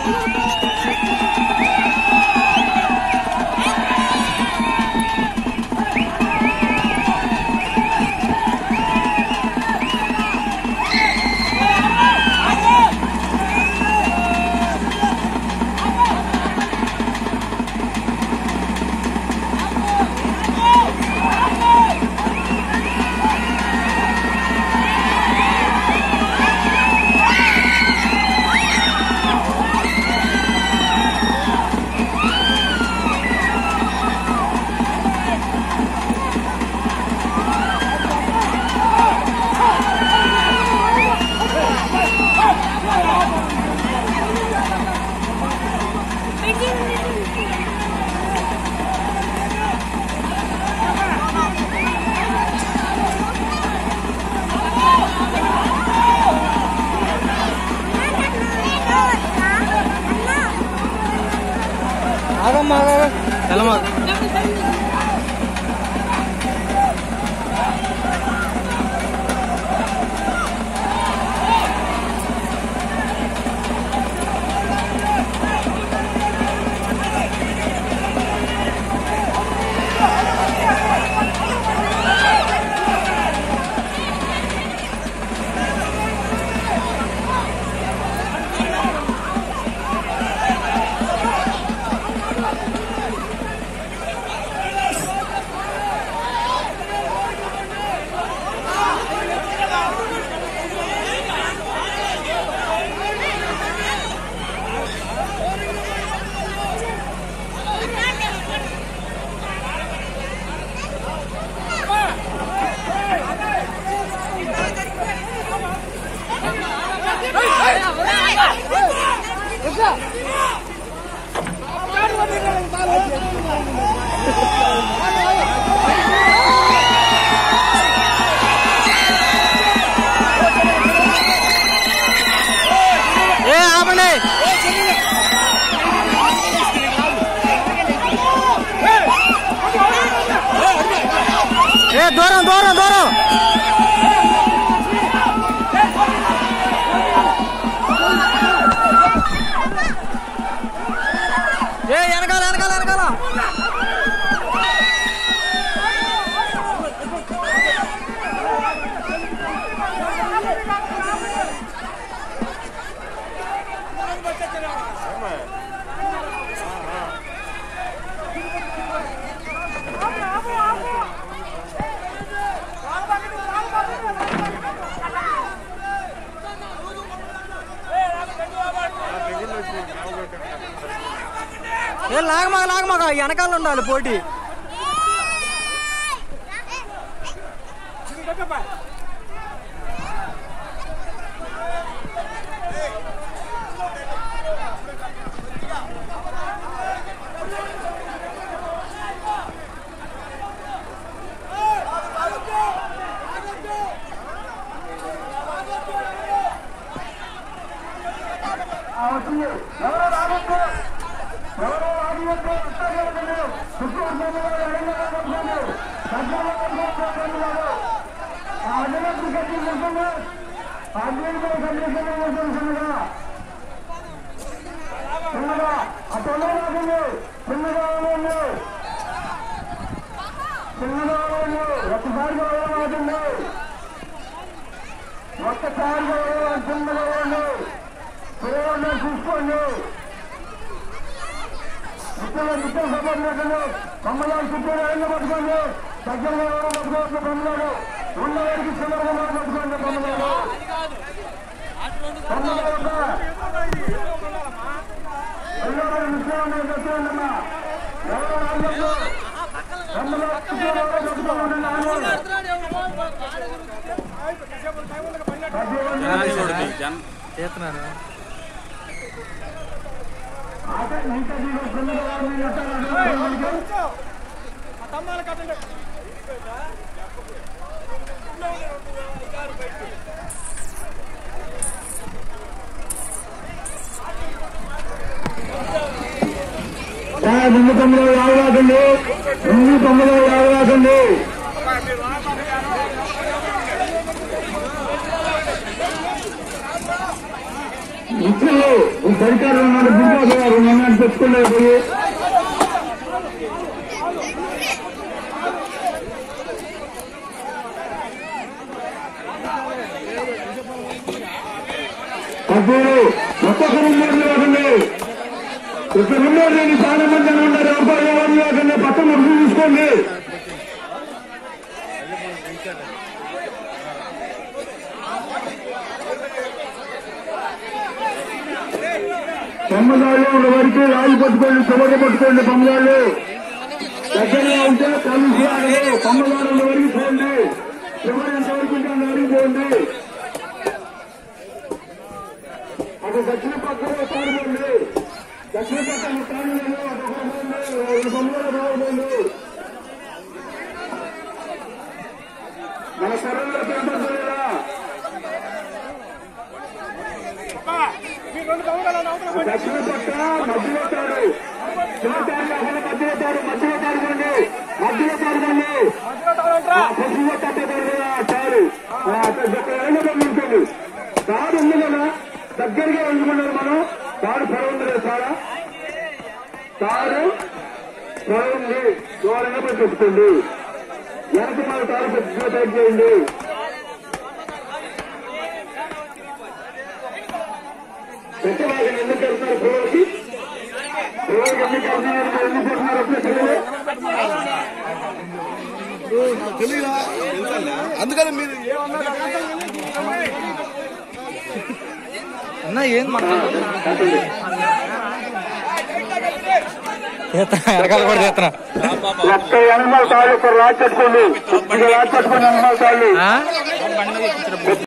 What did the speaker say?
ఆగమ్మా తెలమా ఏ ఆపండి ఏ దూరం దూరం దూరం ఏ వెనకాల వెనకాల వెనకాల ఏ లాగమాక లాగమాక వెనకాల ఉండాలి పోటీ ఒక్కసారిగా చిన్నగా ఉండు చూసుకోండి ఇక్కడ నిత్యం సభ్యులు కమ్మలాలు చుట్టూ ఎండ పట్టుకోండి దగ్గరగా ఎవరు పట్టుకోవచ్చు బొమ్మలాడు ఉన్నవారికి చిన్నగా పట్టుకోండి బొమ్మలాడు బొమ్మలాడు ఎల్లరూ నిత్యం పట్టుకోండమ్మా ఎవరు రాలేదు బొమ్మలాడు చుట్టూ ఎవరు పట్టుకోండి చేస్తున్నారు ముందు తొమ్మిది యావరాకండి ముందు తొమ్మిది యావరాకండి భక్తులు సరికారు ఉన్నాడు దుర్గా గారు నన్ను తెచ్చుకోలేదు పోయి అప్పుడు ఒక్కొక్క రూమ్మేట్ లేకండి ఒక రూమ్మేట్ లేని చాలా మంది అని ఉన్నారు ఎవరు ఎవరు లేకండి పక్కన అర్థం చూసుకోండి బొమ్మగాళ్ళు ఉన్న వరకు రాయి పట్టుకోండి చెమట పట్టుకోండి బొమ్మగాళ్ళు దగ్గరగా ఉంటే కలిసి ఆడదు బొమ్మగాళ్ళు ఉన్న వరకు పోండి ఎవరు ఎంతవరకు ఉంటే అంతవరకు పోండి అటు దక్షిణ పక్కన తాడుకోండి దక్షిణ పక్కన తాడులేదు అటు బొమ్మగాళ్ళు బాగుపోండి మన సరళ పెంపొందలేదా దక్షిణ పక్క మధ్యలో తాడు చిన్నతాడు కాకుండా మధ్యలో తాడు మధ్యలో తాడుకోండి మధ్యలో తాడుకోండి పశువు తప్పతాడు కదా తాడు ఉంచుకోండి తాడు ఉంది కదా దగ్గరగా ఉంచుకున్నారు మనం తాడు పొర ఉంది కదా చాలా తాడు పొర ఉంది దూరంగా పెట్టేసుకోండి వెనక మన తాడు పెట్టుకుని టైప్ చేయండి పెట్టవాళ్ళని ఎందుకు వెళ్తున్నారు పిల్లలకి పిల్లలకి ఎందుకు వెళ్తున్నారు ఎందుకు పెడుతున్నారు అప్పుడే పిల్లలు అందుకని మీరు అన్న ఏం వెనకాల కూడా చేస్తున్నా ఒక్క ఎనమల తాళ్ళు ఇక్కడ రాసి పెట్టుకోండి కొద్దిగా రాసి పెట్టుకోండి ఎనమల తాళ్ళు ఆ?